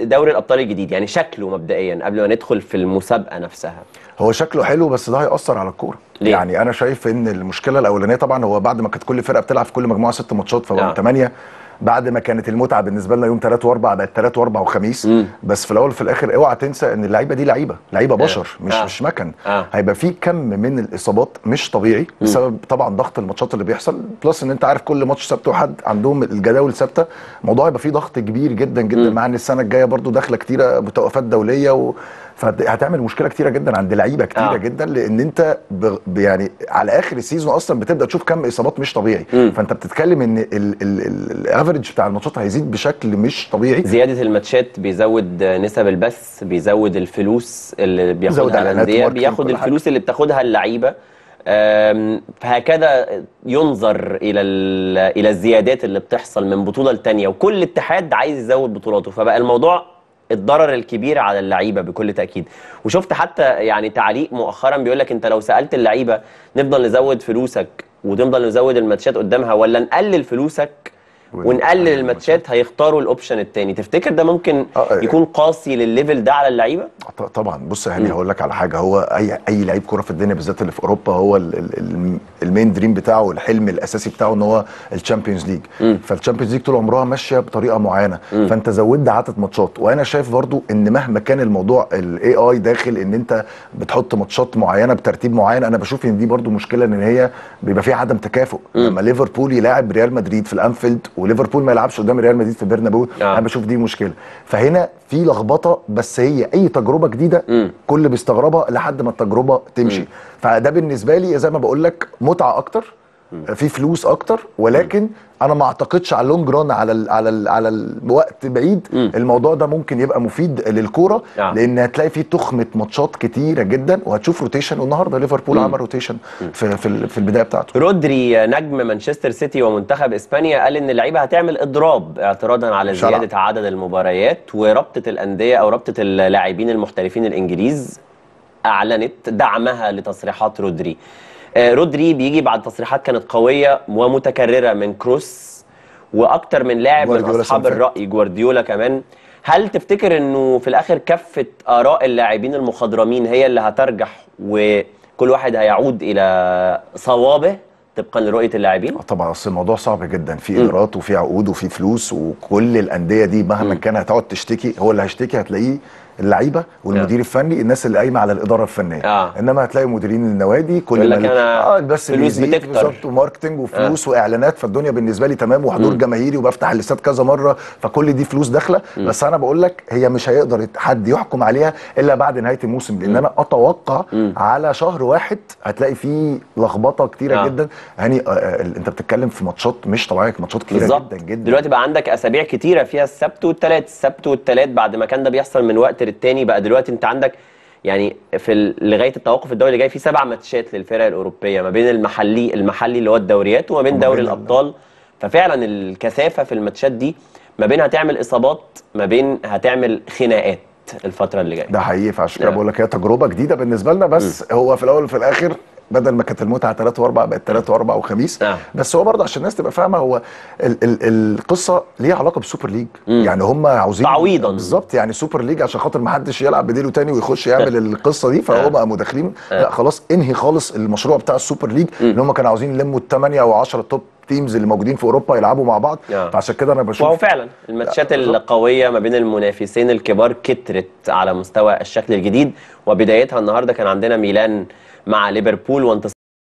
دوري الابطال الجديد يعني شكله مبدئيا قبل ما ندخل في المسابقه نفسها هو شكله حلو بس ده هيأثر على الكوره ليه؟ يعني انا شايف ان المشكله الاولانيه طبعا هو بعد ما كانت كل فرقه بتلعب في كل مجموعه ست ماتشات فبقوا آه. ثمانيه بعد ما كانت المتعه بالنسبه لنا يوم ثلاث واربع بقت ثلاث واربع وخميس مم. بس في الاول وفي الاخر اوعى تنسى ان اللعيبه دي لعيبه لعيبه بشر مش آه. مش مكن آه. هيبقى في كم من الاصابات مش طبيعي بسبب طبعا ضغط الماتشات اللي بيحصل بلس ان انت عارف كل ماتش سبت وحد عندهم الجداول ثابته الموضوع هيبقى فيه ضغط كبير جدا جدا مع ان السنه الجايه برضو داخله كتيره بتوقفات دوليه و... فهتعمل مشكله كتيره جدا عند لعيبه كتيره آه. آه. جدا لان انت ب... ب- يعني على اخر السيزون اصلا بتبدا تشوف كم اصابات مش طبيعي مم. فانت بتتكلم ان الافرج بتاع الماتشات هيزيد بشكل مش طبيعي زياده الماتشات بيزود نسب البث بيزود الفلوس اللي بيزود بياخدها إعلانات، الانديه ماركتينج، بياخد كل الفلوس اللي بتاخدها اللعيبه أم، فهكذا ينظر الى ال- الى الزيادات اللي بتحصل من بطوله لتانيه وكل اتحاد عايز يزود بطولاته فبقى الموضوع الضرر الكبير على اللعيبه بكل تاكيد وشفت حتى يعني تعليق مؤخرا بيقول لك انت لو سالت اللعيبه نفضل نزود فلوسك ونفضل نزود الماتشات قدامها ولا نقلل فلوسك ونقلل الماتشات هيختاروا الاوبشن التاني تفتكر ده ممكن آه، يكون قاسي للليفل ده على اللعيبه ط- طبعا بص يا هاني هقول لك على حاجه هو اي اي لعيب كوره في الدنيا بالذات اللي في اوروبا هو ال- ال- ال- المين دريم بتاعه الحلم الاساسي بتاعه ان هو الشامبيونز ليج فالشامبيونز ليج طول عمرها ماشيه بطريقه معينه فانت زودت عدد ماتشات وانا شايف برضو ان مهما كان الموضوع الاي اي داخل ان انت بتحط ماتشات معينه بترتيب معين انا بشوف ان دي برضو مشكله ان هي بيبقى فيها عدم تكافؤ لما ليفربول يلاعب ريال مدريد في الانفيلد وليفربول ما يلعبش قدام ريال مدريد في برنابيو آه. انا بشوف دي مشكله فهنا في لخبطه بس هي اي تجربه جديده مم. كل بيستغربها لحد ما التجربه تمشي فده بالنسبه لي زي ما بقول لك متعه اكتر في فلوس اكتر ولكن انا ما اعتقدش على اللونج ران على ال على ال على الوقت بعيد مم. الموضوع ده ممكن يبقى مفيد للكوره آه. لان هتلاقي فيه تخمه ماتشات كتيره جدا وهتشوف روتيشن والنهارده ليفربول عمل روتيشن في في, ال- في البدايه بتاعته رودري نجم مانشستر سيتي ومنتخب اسبانيا قال ان اللعيبه هتعمل اضراب اعتراضا على شرع. زياده عدد المباريات ورابطه الانديه او رابطه اللاعبين المحترفين الانجليز اعلنت دعمها لتصريحات رودري آه، رودري بيجي بعد تصريحات كانت قويه ومتكرره من كروس واكتر من لاعب من جوارديولا اصحاب سنة فاتت. الراي جوارديولا كمان هل تفتكر انه في الاخر كفه اراء اللاعبين المخضرمين هي اللي هترجح وكل واحد هيعود الى صوابه طبقا لرؤيه اللاعبين آه طبعا اصل الموضوع صعب جدا في ادارات وفي عقود وفي فلوس وكل الانديه دي مهما كان هتقعد تشتكي هو اللي هيشتكي هتلاقيه اللعيبه والمدير الفني الناس اللي قايمه على الاداره الفنيه آه. انما هتلاقي مديرين النوادي كل يقول ما لك ال- أنا اه بس فلوس بيزيد بتكتر. بالظبط وماركتنج وفلوس واعلانات فالدنيا بالنسبه لي تمام وحضور جماهيري وبفتح الاستاد كذا مره فكل دي فلوس داخله بس انا بقول لك هي مش هيقدر يت- حد يحكم عليها الا بعد نهايه الموسم لان انا اتوقع على شهر واحد هتلاقي فيه لخبطه كتيره آه. جدا يعني آه، آه، انت بتتكلم في ماتشات مش طبيعيه ماتشات كتيره بالظبط جدا جدا دلوقتي بقى عندك اسابيع كتيره فيها السبت والثلاث السبت والثلاث بعد ما كان ده بيحصل من وقت للتاني بقى دلوقتي انت عندك يعني في ال- لغايه التوقف الدولي اللي جاي في سبع ماتشات للفرق الاوروبيه ما بين المحلي المحلي اللي هو الدوريات وما بين وما دوري بين ال- الابطال ففعلا الكثافه في الماتشات دي ما بين هتعمل اصابات ما بين هتعمل خناقات الفتره اللي جايه ده حقيقي فعشان كده نعم. بقول لك هي تجربه جديده بالنسبه لنا بس هو في الاول وفي الاخر بدل ما كانت المتعه 3 و4 بقت 3 و4 وخميس نعم. بس هو برضه عشان الناس تبقى فاهمه هو ال ال القصه ليها علاقه بالسوبر ليج يعني هم عاوزين تعويضاً. بالظبط يعني سوبر ليج عشان خاطر ما حدش يلعب بديله تاني ويخش يعمل القصه دي فهو بقى مداخلين لا خلاص انهي خالص المشروع بتاع السوبر ليج ان هم كانوا عاوزين يلموا الثمانيه او 10 توب تيمز اللي موجودين في اوروبا يلعبوا مع بعض آه. فعشان كده انا بشوف وهو فعلا الماتشات بالظبط. القويه ما بين المنافسين الكبار كترت على مستوى الشكل الجديد وبدايتها النهارده كان عندنا ميلان مع ليفربول وانتصار